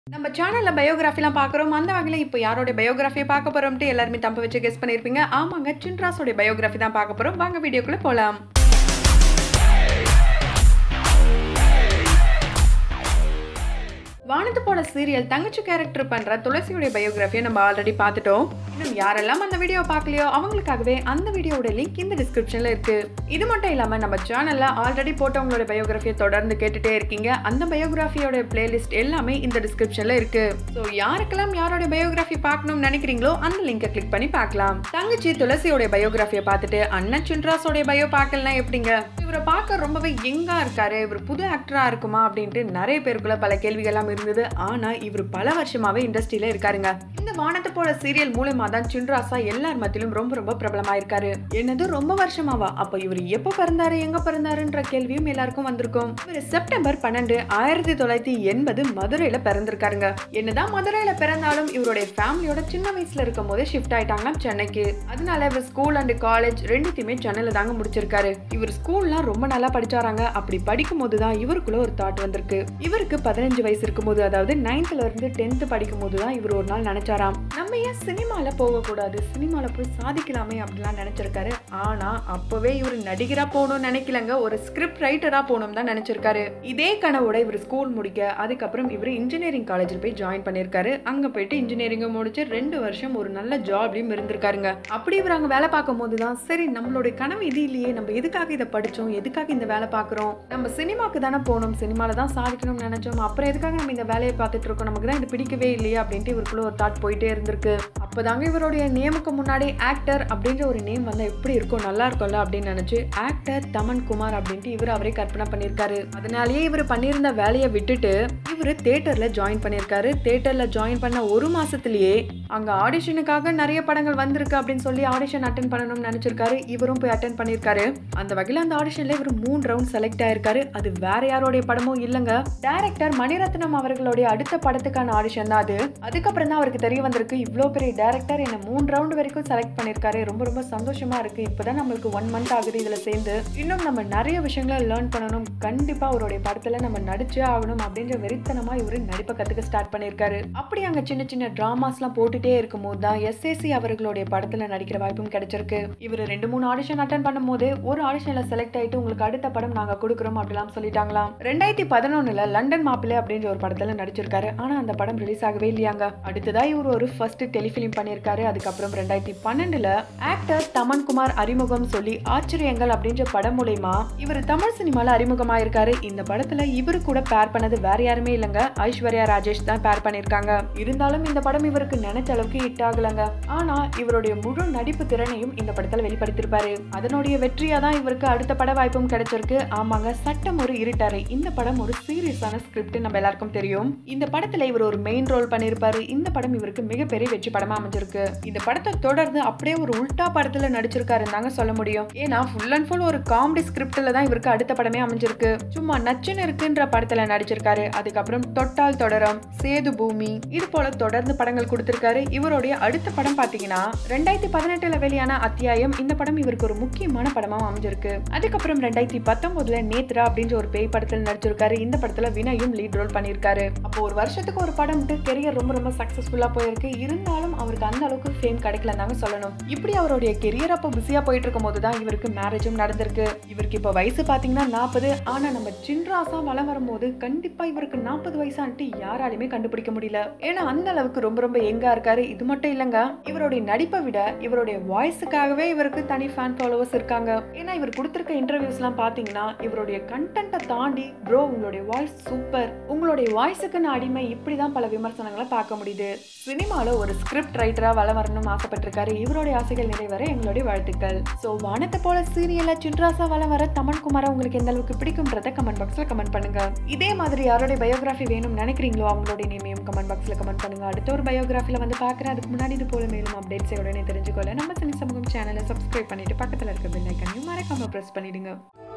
நம்ம சேனல்ல பயோகிராஃபிலாம் பார்க்குறோம் அந்த வகையில் இப்போ யாரோட பயோகிராஃபியை பார்க்க போறோம்ட்டு எல்லாருமே தம்ப வச்சு கெஸ் பண்ணியிருப்பீங்க ஆமாங்க சின்ராஸோட பயோகிராஃபி தான் பார்க்க போறோம் வாங்க வீடியோக்குள்ள போலாம் வானத்து போல சீரியல் தங்கச்சி கேரக்டர் பண்ற துளசியோட பயோகிராஃபியை நம்ம ஆல்ரெடி பார்த்துட்டோம் இன்னும் யாரெல்லாம் அந்த வீடியோ பார்க்கலையோ அவங்களுக்காகவே அந்த வீடியோவோட லிங்க் இந்த டிஸ்கிரிப்ஷன்ல இருக்கு இது மட்டும் இல்லாம நம்ம சேனல்ல ஆல்ரெடி போட்டவங்களோட பயோகிராஃபியை தொடர்ந்து கேட்டுட்டே இருக்கீங்க அந்த பயோகிராஃபியோட பிளேலிஸ்ட் எல்லாமே இந்த டிஸ்கிரிப்ஷன்ல இருக்கு ஸோ யாருக்கெல்லாம் யாரோட பயோகிராஃபி பார்க்கணும்னு நினைக்கிறீங்களோ அந்த லிங்கை கிளிக் பண்ணி பார்க்கலாம் தங்கச்சி துளசியோட பயோகிராஃபியை பார்த்துட்டு அண்ணன் சின்ராஸோட பயோ பார்க்கலனா எப்படிங்க இவரை பார்க்க ரொம்பவே யங்கா இருக்காரு இவர் புது ஆக்டரா இருக்குமா அப்படின்ட்டு நிறைய பேருக்குள்ள பல கேள்விகள்லாம் இருந்தது ஆனா இவர் பல வருஷமாவே இண்டஸ்ட்ரியில இருக்காருங்க இந்த வானத்தை போல சீரியல் மூலமா தான் சின்ராசா எல்லார் மத்தியிலும் ரொம்ப ரொம்ப பிரபலமா இருக்காரு என்னது ரொம்ப வருஷமாவா அப்ப இவர் எப்ப பிறந்தாரு எங்க பிறந்தாருன்ற கேள்வியும் எல்லாருக்கும் வந்திருக்கும் இவர் செப்டம்பர் பன்னெண்டு ஆயிரத்தி தொள்ளாயிரத்தி எண்பது மதுரையில பிறந்திருக்காருங்க என்னதான் மதுரையில பிறந்தாலும் இவருடைய ஃபேமிலியோட சின்ன வயசுல இருக்கும் போதே ஷிஃப்ட் ஆயிட்டாங்க சென்னைக்கு அதனால இவர் ஸ்கூல் அண்ட் காலேஜ் ரெண்டுத்தையுமே சென்னையில தாங்க முடிச்சிருக்காரு இவர் ஸ்கூல்லாம் ரொம்ப நல்லா படிச்சாராங்க அப்படி படிக்கும் போது தான் இவருக்குள்ள ஒரு தாட் வந்திருக்கு இவருக்கு பதினஞ்சு வயசு இருக்கும்போது அதாவது நைன்த்ல இருந்து டென்த் படிக்கும் போது தான் இவர் ஒரு நாள் நினைச்சாராம் நம்ம ஏன் சினிமால போகக்கூடாது சினிமால போய் சாதிக்கலாமே அப்படிலாம் நினைச்சிருக்காரு ஆனா அப்பவே இவர் நடிகரா போகணும்னு நினைக்கலங்க ஒரு ஸ்கிரிப்ட் ரைட்டரா போகணும் தான் நினைச்சிருக்காரு இதே கனவோட இவர் ஸ்கூல் முடிக்க அதுக்கப்புறம் இவர் இன்ஜினியரிங் காலேஜில் போய் ஜாயின் பண்ணியிருக்காரு அங்க போயிட்டு இன்ஜினியரிங் முடிச்சு ரெண்டு வருஷம் ஒரு நல்ல ஜாப்லயும் இருந்திருக்காருங்க அப்படி இவர் அங்க வேலை பார்க்கும் போது தான் சரி நம்மளுடைய கனவு இது இல்லையே நம்ம எதுக்காக இதை படிச்சோம் எதுக்காக இந்த வேலை பார்க்குறோம் நம்ம சினிமாக்கு தானே போகணும் சினிமால தான் சாதிக்கணும்னு நினைச்சோம் அப்புறம் எதுக்காக நம்ம இந்த வேலையை பார்த்துட்டு இருக்கோம் நமக்கு தான் இது பிடிக்கவே இல்லையே அப்படின்ட்டு இவருக்குள்ள ஒரு தாட் போயிட்டே இருந்திருக்கு அப்போதாங்க இவருடைய நேமுக்கு முன்னாடி ஆக்டர் அப்படின்ற ஒரு நேம் வந்தா எப்படி இருக்கும் நல்லா இருக்கும்ல அப்படின்னு நினைச்சு ஆக்டர் தமன் குமார் அப்படின்ட்டு இவர் அவரே கற்பனை பண்ணியிருக்காரு அதனாலேயே இவர் பண்ணியிருந்த வேலையை விட்டுட்டு இவர் தேட்டர்ல ஜாயின் பண்ணியிருக்காரு தேட்டர்ல ஜாயின் பண்ண ஒரு மாசத்திலேயே அங்க ஆடிஷனுக்காக நிறைய படங்கள் வந்திருக்கு அப்படின்னு சொல்லி ஆடிஷன் அட்டன் பண்ணணும்னு நினைச்சிருக்காரு இவரும் போய் அட்டன் பண்ணியிருக்காரு அந்த வகையில் அந்த ஆடிஷன்ல இவர் மூணு ரவுண்ட் செலக்ட் ஆயிருக்காரு அது வேற யாரோடைய படமும் இல்லைங்க டைரக்டர் மணிரத்னம் அவர்களுடைய அடுத்த படத்துக்கான ஆடிஷன் தான் அது அதுக்கப்புறம் தான் அவருக்கு தெரிய வந்திருக்கு இவ்வளோ பெரிய டைரக்டர் என்ன மூணு ரவுண்ட் வரைக்கும் செலக்ட் பண்ணியிருக்காரு ரொம்ப ரொம்ப சந்தோஷமா இருக்கு இப்போதான் நம்மளுக்கு ஒன் மந்த் ஆகுது இதுல சேர்ந்து இன்னும் நம்ம நிறைய விஷயங்களை லேர்ன் பண்ணணும் கண்டிப்பா அவருடைய படத்துல நம்ம நடிச்சே ஆகணும் அப்படின்ற வெறித்தனமா இவரு நடிப்பை கத்துக்க ஸ்டார்ட் பண்ணியிருக்காரு அப்படி அங்க சின்ன சின்ன டிராமாஸ்லாம் போட்டுட்டே இருக்கும் போது தான் எஸ்ஏசி அவர்களுடைய படத்துல நடிக்கிற வாய்ப்பும் கிடைச்சிருக்கு இவர் ரெண்டு மூணு ஆடிஷன் அட்டன் பண்ணும்போது ஒரு ஆடிஷன்ல செலக்ட் ஆயிட்டு உங்களுக்கு அடுத்த படம் நாங்க கொடுக்குறோம் அப்படிலாம் சொல்லிட்டாங்களாம் ரெண்டாயிரத்தி பதினொன்னுல லண்டன் மாப்பிள்ளை அப்படின்ற ஒரு படத்துல நடிச்சிருக்காரு ஆனா அந்த படம் ரிலீஸ் ஆகவே இல்லையாங்க அடுத்ததா இவர் ஒரு ஃபர்ஸ்ட் டெலிஃபிலிம் பண்ணியிருக்காரு அதுக்கப்புறம் ரெண்டாயிரத்தி பன்னெண்டுல ஆக்டர் தமன் குமார் அறிமுகம் சொல்லி ஆச்சரியங்கள் அப்படின்ற படம் மூலயமா இவர் தமிழ் சினிமால அறிமுகமாயிருக்காரு இந்த படத்துல இவரு கூட பேர் பண்ணது வேற யாருமே இல்லைங்க ஐஸ்வர்யா ராஜேஷ் தான் பேர் பண்ணிருக்காங்க இருந்தாலும் இந்த படம் இவருக்கு நினைச்ச அளவுக்கு ஹிட் ஆகலங்க ஆனா இவருடைய முழு நடிப்பு திறனையும் இந்த படத்துல வெளிப்படுத்திருப்பாரு அதனுடைய வெற்றியா தான் இவருக்கு அடுத்த பட வாய்ப்பும் கிடைச்சிருக்கு ஆமாங்க சட்டம் ஒரு இருட்டறை இந்த படம் ஒரு சீரியஸான ஸ்கிரிப்ட் நம்ம எல்லாருக்கும் தெரியும் இந்த படத்துல இவர் ஒரு மெயின் ரோல் பண்ணிருப்பாரு இந்த படம் இவருக்கு மிகப்பெரிய வெற்றி படமா அமைஞ்சிருக்கு இந்த படத்தை தொடர்ந்து அப்படியே ஒரு உல்டா படத்துல நடிச்சிருக்காருன்னு தாங்க சொல்ல முடியும் ஏன்னா ஃபுல் அண்ட் ஃபுல் ஒரு காமெடி ஸ்கிரிப்ட்ல தான் இவருக்கு அடுத்த படமே அமைஞ்சிருக்கு சும்மா நச்சுன்னு இருக்குன்ற படத்துல நடிச்சிருக்காரு அதுக்கப்புறம் தொட்டால் தொடரம் சேது பூமி இது போல தொடர்ந்து படங்கள் கொடுத்திருக்காரு இவருடைய அடுத்த படம் பாத்தீங்கன்னா ரெண்டாயிரத்தி பதினெட்டுல வெளியான அத்தியாயம் இந்த படம் இவருக்கு ஒரு முக்கியமான படமா அமைஞ்சிருக்கு அதுக்கப்புறம் ரெண்டாயிரத்தி பத்தொன்பதுல நேத்ரா அப்படின்ற ஒரு பேய் படத்துல நடிச்சிருக்காரு இந்த படத்துல வினயும் லீட் ரோல் பண்ணியிருக்காரு அப்போ ஒரு வருஷத்துக்கு ஒரு படம் கெரியர் ரொம்ப ரொம்ப சக்சஸ்ஃபுல்லா போயிருக்கு இருந்தாலும் அவருக்கு அந்த அளவுக்கு ஃபேம் கிடைக்கல தாங்க சொல்லணும் இப்படி அவருடைய கெரியர் அப்போ பிஸியா போயிட்டு இருக்கும் போது தான் இவருக்கு மேரேஜும் நடந்திருக்கு இவருக்கு இப்போ வயசு பாத்தீங்கன்னா நாற்பது ஆனா நம்ம சின்ராசா வளம் வரும்போது கண்டிப்பா இவருக்கு நாற்பது வயசான்ட்டு யாராலையுமே கண்டுபிடிக்க முடியல ஏன்னா அந்த அளவுக்கு ரொம்ப ரொம்ப எங்கா இருக்காரு இது மட்டும் இல்லைங்க இவருடைய நடிப்பை விட இவருடைய வாய்ஸுக்காகவே இவருக்கு தனி ஃபேன் ஃபாலோவர்ஸ் இருக்காங்க ஏன்னா இவர் கொடுத்திருக்க இன்டர்வியூஸ்லாம் பாத்தீங்கன்னா இவருடைய கண்டென்ட்டை தாண்டி ப்ரோ உங்களுடைய வாய்ஸ் சூப்பர் உங்களுடைய வாய்ஸுக்கு நான் அடிமை இப்படிதான் பல விமர்சனங்களை பார்க்க முடியுது சினிமால ஒரு ஸ்கிரிப்ட் ரைட்டரா வளம் வரணும்னு ஆசைப்பட்டிருக்காரு இவருடைய ஆசைகள் நிறைவேற எங்களுடைய வாழ்த்துக்கள் ஸோ வானத்தை போல சீரியல்ல சின்ராசா வளம் வர தமன் குமார உங்களுக்கு எந்த அளவுக்கு பிடிக்கும்ன்றத கமெண்ட் பாக்ஸ்ல கமெண்ட் பண்ணுங்க இதே மாதிரி யாருடைய பயோகிராஃபி வேணும்னு நினைக்கிறீங்களோ அவங்களுடைய நேமையும் கமெண்ட் பாக்ஸ்ல கமெண்ட் பண்ணுங்க அடுத்த ஒரு பயோகிராஃபில வந்து பார்க்குறேன் அதுக்கு முன்னாடி இது போல மேலும் அப்டேட்ஸை உடனே தெரிஞ்சுக்கொள்ள நம்ம சினி சமூகம் சேனலை சப்ஸ்கிரைப் பண்ணிட்டு பக்கத்துல இருக்க பெல் ஐக்கனையும் மறக்காம ப்ரெஸ் பண்ணிடுங்க